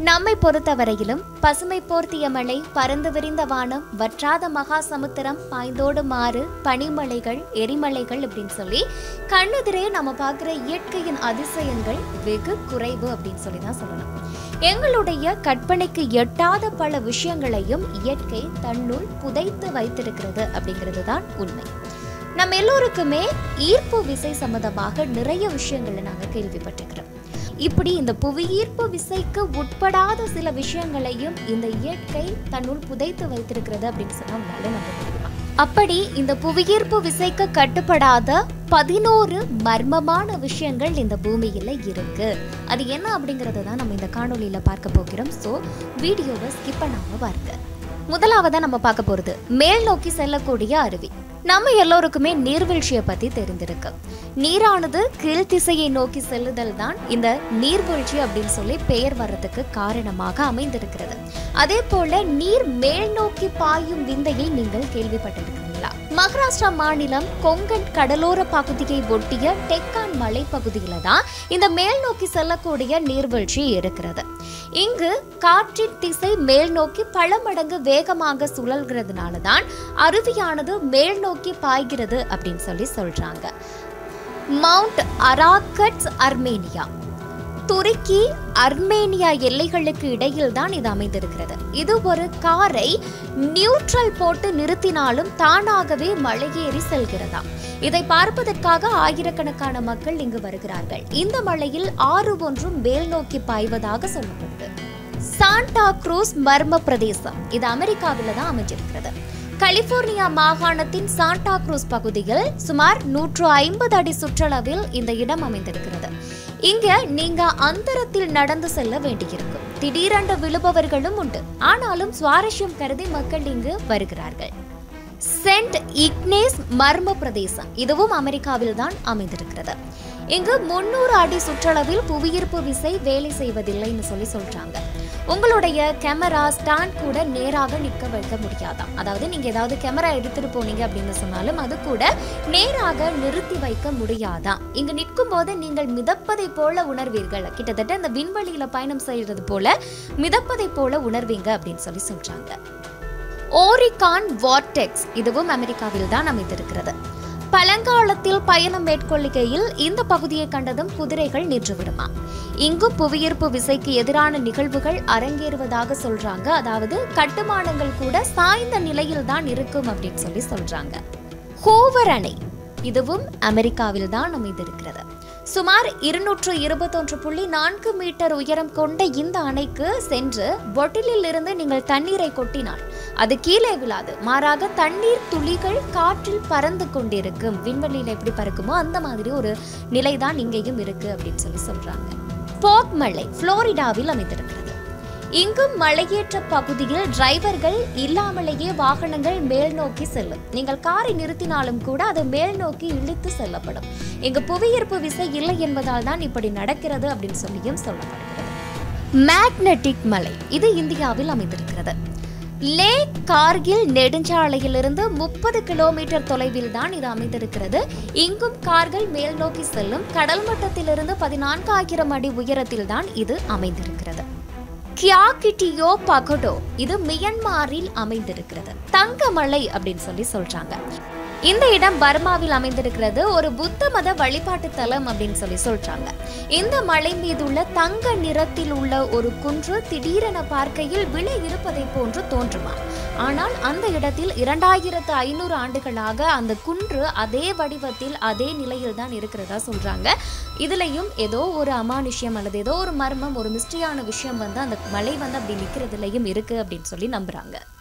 நம்மை பொறுத்தவரையிலும் பசுமை போர்த்திய மலை பறந்து விரிந்த வானம் வற்றாத மகா சமுத்திரம் பாய்ந்தோடு மாறு பனிமலைகள் எரிமலைகள் அப்படின்னு சொல்லி கண்ணெதிரே நம்ம பார்க்குற இயற்கையின் அதிசயங்கள் வெகு குறைவு அப்படின்னு சொல்லி தான் சொல்லணும் எங்களுடைய கற்பனைக்கு எட்டாத பல விஷயங்களையும் இயற்கை தன்னுள் புதைத்து வைத்திருக்கிறது அப்படிங்கிறது தான் உண்மை நம்ம எல்லோருக்குமே ஈர்ப்பு விசை சம்பந்தமாக நிறைய விஷயங்களை நாங்கள் கேள்விப்பட்டிருக்கிறோம் இப்படி இந்த புவியீர்ப்பு விசைக்கு உட்படாத சில விஷயங்களையும் இந்த இயற்கை தன்னுள் புதைத்து வைத்திருக்கிறது அப்படின்னு சொன்னா உங்களால நம்ப முடியுமா அப்படி இந்த புவியீர்ப்பு விசைக்கு கட்டுப்படாத பதினோரு மர்மமான விஷயங்கள் இந்த பூமியில இருக்கு அது என்ன அப்படிங்கறத தான் நம்ம இந்த காணொளியில பார்க்க போகிறோம் ஸோ வீடியோவை ஸ்கிப் பண்ணாம பாருங்க முதலாவதா நம்ம பார்க்க போறது மேல் நோக்கி செல்லக்கூடிய அருவி நம்ம எல்லோருக்குமே நீர்வீழ்ச்சியை பத்தி தெரிந்திருக்கு நீரானது கீழ் திசையை நோக்கி செல்லுதல் தான் இந்த நீர்வீழ்ச்சி அப்படின்னு சொல்லி பெயர் வர்றதுக்கு காரணமாக அமைந்திருக்கிறது அதே போல நீர் மேல் நோக்கி பாயும் விந்தையை நீங்கள் கேள்விப்பட்டிருக்கிறீங்களா மகாராஷ்டிரா மாநிலம் கொங்கன் கடலோர பகுதியை ஒட்டிய டெக்கான் மலைப்பகுதியில தான் இந்த மேல் நோக்கி செல்லக்கூடிய நீர்வீழ்ச்சி இருக்கிறது இங்கு காற்றின் திசை மேல் நோக்கி பல மடங்கு வேகமாக சுழல்கிறதுனால தான் அருவியானது மேல் நோக்கி பாய்கிறது அப்படின்னு சொல்லி சொல்றாங்க மவுண்ட் அராக்கட்ஸ் அர்மேனியா துருக்கி அர்மேனியா எல்லைகளுக்கு இடையில் தான் இது அமைந்திருக்கிறது இது ஒரு காரை நியூட்ரல் போட்டு நிறுத்தினாலும் தானாகவே மலையேறி செல்கிறதாம் இதை பார்ப்பதற்காக ஆயிரக்கணக்கான மக்கள் இங்கு வருகிறார்கள் இந்த மலையில் ஆறு ஒன்றும் மேல் நோக்கி பாய்வதாக சொல்லப்படுது சாண்டா குரூஸ் மர்ம பிரதேசம் இது அமெரிக்காவில் தான் அமைஞ்சிருக்கிறது கலிபோர்னியா மாகாணத்தின் சாண்டா குரூஸ் பகுதியில் சுமார் நூற்று ஐம்பது அடி சுற்றளவில் இந்த இடம் அமைந்திருக்கிறது இங்க நீங்க அந்தரத்தில் நடந்து செல்ல வேண்டியிருக்கும் திடீரென்று விழுபவர்களும் உண்டு ஆனாலும் சுவாரஸ்யம் கருதி மக்கள் இங்கு வருகிறார்கள் சென்ட் இக்னேஸ் மர்ம பிரதேசம் இதுவும் அமெரிக்காவில் தான் அமைந்திருக்கிறது இங்கு முன்னூறு அடி சுற்றளவில் புவியீர்ப்பு விசை வேலை செய்வதில்லைன்னு சொல்லி சொல்றாங்க உங்களுடைய கேமரா ஸ்டாண்ட் கூட நேராக நிற்க வைக்க முடியாதாம் அதாவது நீங்க ஏதாவது கேமரா எடுத்துட்டு போனீங்க அப்படின்னு சொன்னாலும் அது கூட நேராக நிறுத்தி வைக்க முடியாதாம் இங்கு நிற்கும் போது நீங்கள் மிதப்பதை போல உணர்வீர்கள் கிட்டத்தட்ட இந்த விண்வெளியில பயணம் செய்யறது போல மிதப்பதை போல உணர்வீங்க அப்படின்னு சொல்லி சொல்றாங்க ஓரிகான் வார்டெக்ஸ் இதுவும் அமெரிக்காவில் தான் அமைந்திருக்கிறது பழங்காலத்தில் பயணம் மேற்கொள்ளுகையில் இந்த பகுதியை கண்டதும் குதிரைகள் நின்றுவிடுமா இங்கும் புவியீர்ப்பு விசைக்கு எதிரான நிகழ்வுகள் அரங்கேறுவதாக சொல்றாங்க அதாவது கட்டுமானங்கள் கூட சாய்ந்த நிலையில் தான் இருக்கும் அப்படின்னு சொல்லி சொல்றாங்க ஹோவர் அணை இதுவும் அமெரிக்காவில் தான் அமைந்திருக்கிறது சுமார் இருநூற்று இருபத்தொன்று புள்ளி நான்கு மீட்டர் உயரம் கொண்ட இந்த அணைக்கு சென்று பொட்டிலில் இருந்து நீங்கள் தண்ணீரை கொட்டினால் அது கீழே விழாது மாறாக தண்ணீர் துளிகள் காற்றில் பறந்து கொண்டிருக்கும் விண்வெளியில் எப்படி பறக்குமோ அந்த மாதிரி ஒரு நிலை தான் இங்கேயும் இருக்கு அப்படின்னு சொல்லி சொல்றாங்க போக் மலை புளோரிடாவில் அமைந்திருக்கிறது இங்கும் மலையேற்ற பகுதியில் டிரைவர்கள் இல்லாமலேயே வாகனங்கள் மேல் நோக்கி செல்லும் நீங்கள் காரை நிறுத்தினாலும் கூட அது மேல் நோக்கி இழுத்து செல்லப்படும் இங்கு புவியீர்ப்பு விசை இல்லை என்பதால் தான் இப்படி நடக்கிறது அப்படின்னு சொல்லியும் சொல்லப்படுகிறது மேக்னெட்டிக் மலை இது இந்தியாவில் அமைந்திருக்கிறது லே கார்கில் நெடுஞ்சாலையிலிருந்து முப்பது கிலோமீட்டர் தொலைவில் தான் இது அமைந்திருக்கிறது இங்கும் கார்கள் மேல் நோக்கி செல்லும் கடல் மட்டத்திலிருந்து பதினான்காயிரம் அடி உயரத்தில் தான் இது அமைந்திருக்கிறது கியாகிட்டியோ பகடோ இது மியன்மாரில் அமைந்திருக்கிறது தங்கமலை அப்படின்னு சொல்லி சொல்றாங்க இந்த இடம் பர்மாவில் அமைந்திருக்கிறது ஒரு புத்த மத வழிபாட்டு தலம் அப்படின்னு சொல்லி சொல்றாங்க இந்த மலை மீதுள்ள தங்க நிறத்தில் உள்ள ஒரு குன்று திடீரென பார்க்கையில் விலை இருப்பதை போன்று தோன்றுமா ஆனால் அந்த இடத்தில் இரண்டாயிரத்து ஐநூறு ஆண்டுகளாக அந்த குன்று அதே வடிவத்தில் அதே நிலையில் தான் இருக்கிறதா சொல்றாங்க இதுலயும் ஏதோ ஒரு அமானுஷ்யம் அல்லது ஏதோ ஒரு மர்மம் ஒரு மிஸ்ட்ரியான விஷயம் வந்து அந்த மலை வந்து அப்படி நிக்கிறதுலயும் இருக்கு அப்படின்னு சொல்லி நம்புறாங்க